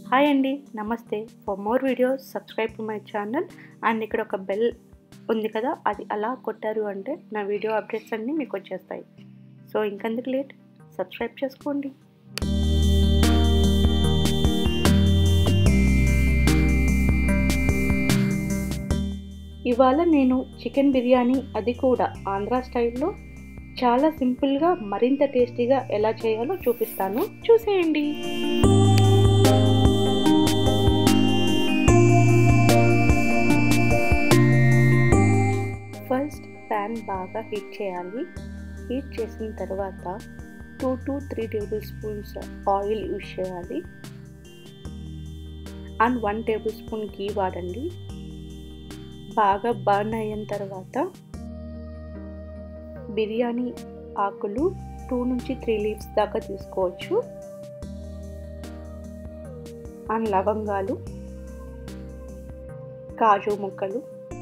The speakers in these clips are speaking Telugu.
హాయ్ అండి నమస్తే for more videos subscribe to my channel and ఇక్కడ ఒక బెల్ ఉంది కదా అది అలా కొట్టారు అంటే నా వీడియో అప్డేట్స్ అన్నీ మీకు వచ్చేస్తాయి సో ఇంకెందుకు లేట్ సబ్స్క్రైబ్ చేసుకోండి ఇవాళ నేను చికెన్ బిర్యానీ అది కూడా ఆంధ్ర స్టైల్లో చాలా సింపుల్గా మరింత టేస్టీగా ఎలా చేయాలో చూపిస్తాను చూసేయండి ఫస్ట్ ప్యాన్ బాగా హీట్ చేయాలి హీట్ చేసిన తర్వాత two to three table spoons oil use చేయాలి and one table spoon ghee వాడండి బాగా బర్న్ అయిన తర్వాత బిర్యానీ ఆకులు టూ నుంచి త్రీ లీవ్స్ దాకా తీసుకోవచ్చు అండ్ లవంగాలు కాజు ముక్కలు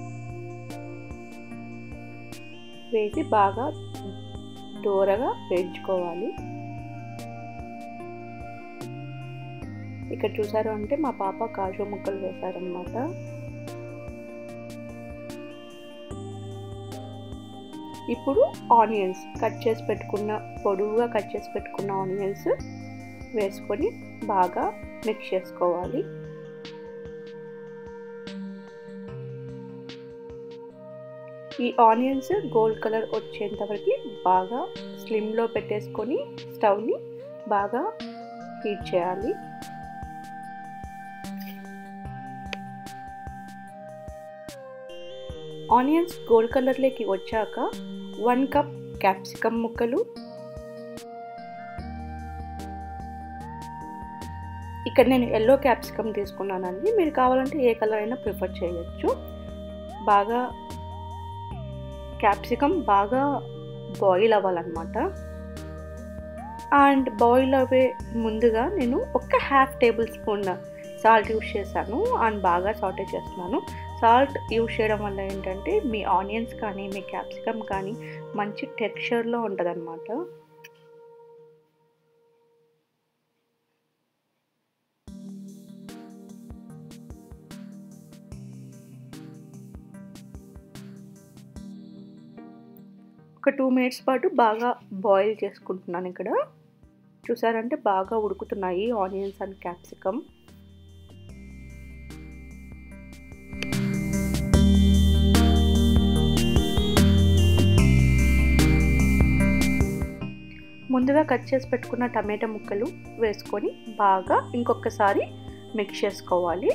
వేసి బాగా దూరగా వేయించుకోవాలి ఇక్కడ చూసారు అంటే మా పాప కాజు ముక్కలు వేశారనమాట ఇప్పుడు ఆనియన్స్ కట్ చేసి పెట్టుకున్న పొడువుగా కట్ చేసి పెట్టుకున్న ఆనియన్స్ వేసుకొని బాగా మిక్స్ చేసుకోవాలి ఈ ఆనియన్స్ గోల్డ్ కలర్ వచ్చేంత వరకు బాగా స్లిమ్లో పెట్టేసుకొని స్టవ్ని బాగా హీట్ చేయాలి ఆనియన్స్ గోల్డ్ కలర్లోకి వచ్చాక వన్ కప్ క్యాప్సికమ్ ముక్కలు ఇక్కడ నేను ఎల్లో క్యాప్సికమ్ తీసుకున్నానండి మీరు కావాలంటే ఏ కలర్ అయినా ప్రిఫర్ చేయొచ్చు బాగా క్యాప్సికమ్ బాగా బాయిల్ అవ్వాలన్నమాట అండ్ బాయిల్ అవ్వే ముందుగా నేను ఒక half table spoon salt use చేశాను అండ్ బాగా సాటే చేస్తున్నాను సాల్ట్ యూస్ చేయడం వల్ల ఏంటంటే మీ ఆనియన్స్ కానీ మీ క్యాప్సికమ్ కానీ మంచి టెక్స్చర్లో ఉంటుంది అనమాట ఒక టూ మినిట్స్ పాటు బాగా బాయిల్ చేసుకుంటున్నాను ఇక్కడ చూసారంటే బాగా ఉడుకుతున్నాయి ఆనియన్స్ అండ్ క్యాప్సికమ్ ముందుగా కట్ చేసి పెట్టుకున్న టమాటా ముక్కలు వేసుకొని బాగా ఇంకొకసారి మిక్స్ చేసుకోవాలి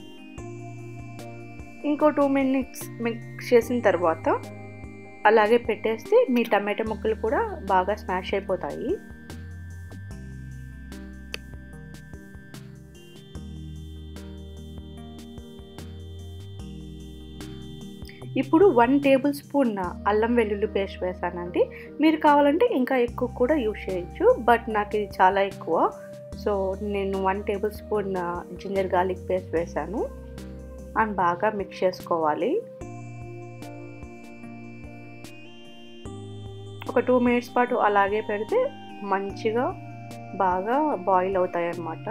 ఇంకో టూ మినిట్స్ మిక్స్ చేసిన తర్వాత అలాగే పెట్టేస్తే మీ టమాటా ముక్కలు కూడా బాగా స్మాష్ అయిపోతాయి ఇప్పుడు వన్ టేబుల్ స్పూన్ అల్లం వెల్లుల్లి పేస్ట్ వేసానండి మీరు కావాలంటే ఇంకా ఎక్కువ కూడా యూజ్ చేయొచ్చు బట్ నాకు ఇది చాలా ఎక్కువ సో నేను one table spoon ginger garlic paste వేసాను అండ్ బాగా మిక్స్ చేసుకోవాలి ఒక టూ మినిట్స్ పాటు అలాగే పెడితే మంచిగా బాగా బాయిల్ అవుతాయి అన్నమాట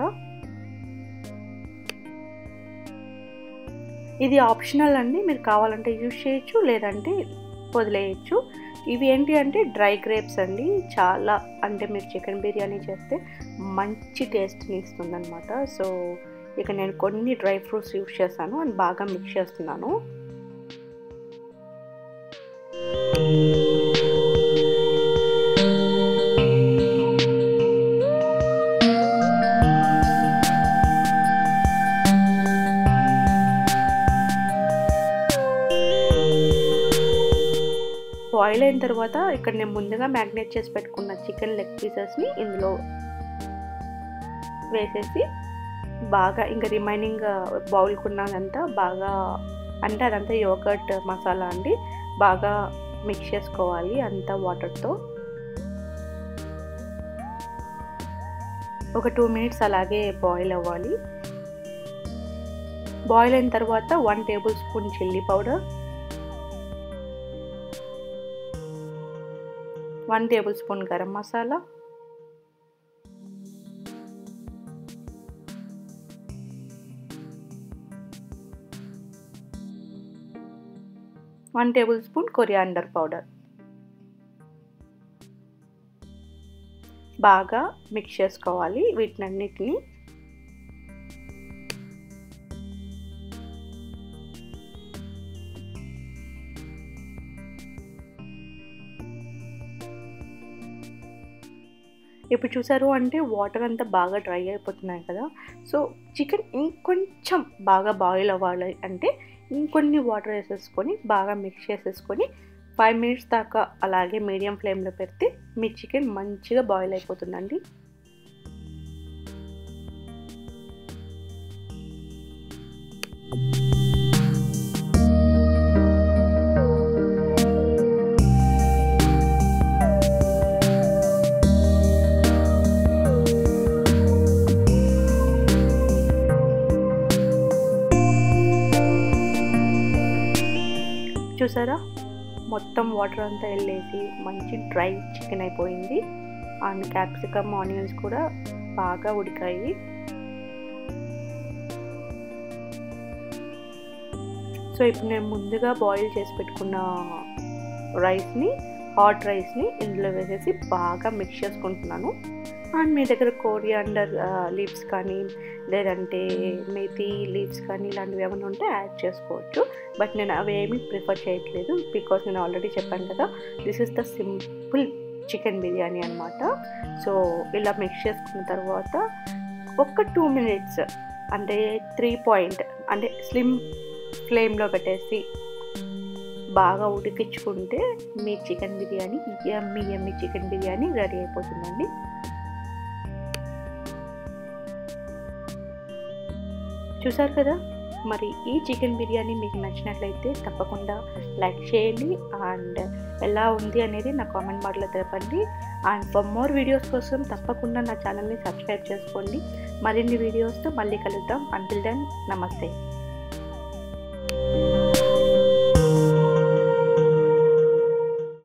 ఇది ఆప్షనల్ అండి మీరు కావాలంటే యూజ్ చేయొచ్చు లేదంటే వదిలేయచ్చు ఇవి ఏంటి అంటే డ్రై గ్రేప్స్ అండి చాలా అంటే మీరు చికెన్ బిర్యానీ చేస్తే మంచి టేస్ట్ని ఇస్తుంది అనమాట సో ఇక నేను కొన్ని డ్రై ఫ్రూట్స్ యూజ్ చేస్తాను అండ్ బాగా మిక్స్ చేస్తున్నాను బాయిల్ అయిన తర్వాత ఇక్కడ నేను ముందుగా మ్యాగ్నేట్ చేసి పెట్టుకున్న చికెన్ లెగ్ పీసెస్ని ఇందులో వేసేసి బాగా ఇంకా రిమైనింగ్ బౌల్కున్నదంతా బాగా అంటే అదంతా యోగర్ట్ మసాలా అండి బాగా మిక్స్ చేసుకోవాలి అంతా వాటర్తో ఒక టూ మినిట్స్ అలాగే బాయిల్ అవ్వాలి బాయిల్ అయిన తర్వాత one table spoon chilli powder one table spoon garam masala one table spoon coriander powder బాగా మిక్స్ చేసుకోవాలి వీటినన్నిటిని ఇప్పుడు చూసారు అంటే వాటర్ అంతా బాగా డ్రై అయిపోతున్నాయి కదా సో చికెన్ ఇంకొంచెం బాగా బాయిల్ అవ్వాలి అంటే ఇంకొన్ని వాటర్ వేసేసుకొని బాగా మిక్స్ చేసేసుకొని ఫైవ్ మినిట్స్ దాకా అలాగే మీడియం ఫ్లేమ్లో పెడితే మీ చికెన్ మంచిగా బాయిల్ అయిపోతుందండి చూసారా మొత్తం వాటర్ అంతా వెళ్ళేసి మంచి డ్రై చికెన్ అయిపోయింది అండ్ క్యాప్సికమ్ ఆనియన్స్ కూడా బాగా ఉడికాయి సో ఇప్పుడు నేను ముందుగా బాయిల్ చేసి పెట్టుకున్న రైస్ని హాట్ రైస్ని ఇందులో వేసేసి బాగా మిక్స్ చేసుకుంటున్నాను అండ్ మీ దగ్గర కోరియాండర్ లీవ్స్ కానీ లేదంటే మేతి లీవ్స్ కానీ ఇలాంటివి ఏమైనా ఉంటే యాడ్ చేసుకోవచ్చు బట్ నేను అవి ఏమీ ప్రిఫర్ చేయట్లేదు బికాస్ నేను ఆల్రెడీ చెప్పాను కదా this is the simple chicken biryani అనమాట సో ఇలా మిక్స్ చేసుకున్న తర్వాత ఒక టూ మినిట్స్ అంటే త్రీ పాయింట్ అంటే స్లిమ్ ఫ్లేమ్లో పెట్టేసి బాగా ఉడికించుకుంటే మీ చికెన్ బిర్యానీ ఎమ్మి ఎమ్మి చికెన్ బిర్యానీ రెడీ అయిపోతుందండి చూసారు కదా మరి ఈ చికెన్ బిర్యానీ మీకు నచ్చినట్లయితే తప్పకుండా లైక్ చేయండి అండ్ ఎలా ఉంది అనేది నా కామెంట్ బాక్స్లో తెలపండి అండ్ ఫర్ మోర్ వీడియోస్ కోసం తప్పకుండా నా ఛానల్ని సబ్స్క్రైబ్ చేసుకోండి మరిన్ని వీడియోస్తో మళ్ళీ కలుద్దాం అంటిల్ దెన్ నమస్తే